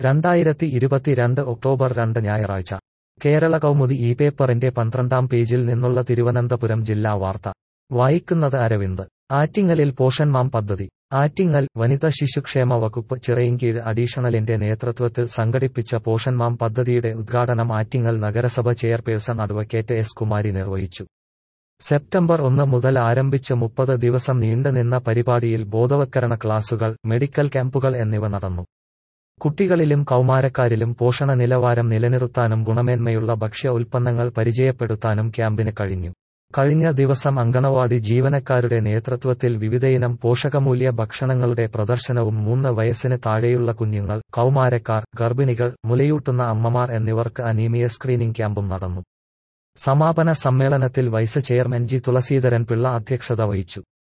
രണ്ടായിരത്തി ഇരുപത്തിരണ്ട് ഒക്ടോബർ രണ്ട് ഞായറാഴ്ച കേരള കൗമുദി ഈ പേപ്പറിന്റെ പന്ത്രണ്ടാം പേജിൽ നിന്നുള്ള തിരുവനന്തപുരം ജില്ലാ വാർത്ത വായിക്കുന്നത് അരവിന്ദ് ആറ്റിങ്ങലിൽ പോഷൺമാം പദ്ധതി ആറ്റിങ്ങൽ വനിതാ ശിശുക്ഷേമ വകുപ്പ് ചിറയിൻകീഴ് അഡീഷണലിന്റെ നേതൃത്വത്തിൽ സംഘടിപ്പിച്ച പോഷൺമാം പദ്ധതിയുടെ ഉദ്ഘാടനം ആറ്റിങ്ങൽ നഗരസഭ ചെയർപേഴ്സൺ അഡ്വക്കേറ്റ് എസ് കുമാരി നിർവഹിച്ചു സെപ്റ്റംബർ ഒന്ന് മുതൽ ആരംഭിച്ച് മുപ്പത് ദിവസം നീണ്ടുനിന്ന പരിപാടിയിൽ ബോധവത്കരണ ക്ലാസുകൾ മെഡിക്കൽ ക്യാമ്പുകൾ എന്നിവ നടന്നു കുട്ടികളിലും കൗമാരക്കാരിലും പോഷണ നിലവാരം നിലനിർത്താനും ഗുണമേന്മയുള്ള ഭക്ഷ്യ ഉൽപ്പന്നങ്ങൾ പരിചയപ്പെടുത്താനും ക്യാമ്പിന് കഴിഞ്ഞു കഴിഞ്ഞ ദിവസം അങ്കണവാടി ജീവനക്കാരുടെ നേതൃത്വത്തിൽ വിവിധയിനം പോഷകമൂല്യ ഭക്ഷണങ്ങളുടെ പ്രദർശനവും മൂന്ന് വയസ്സിന് താഴെയുള്ള കുഞ്ഞുങ്ങൾ കൗമാരക്കാർ ഗർഭിണികൾ മുലയൂട്ടുന്ന അമ്മമാർ എന്നിവർക്ക് അനീമിയ സ്ക്രീനിംഗ് ക്യാമ്പും നടന്നു സമാപന സമ്മേളനത്തിൽ vice chairman G Thulaseedharan Pillai അധ്യക്ഷത വഹിച്ചു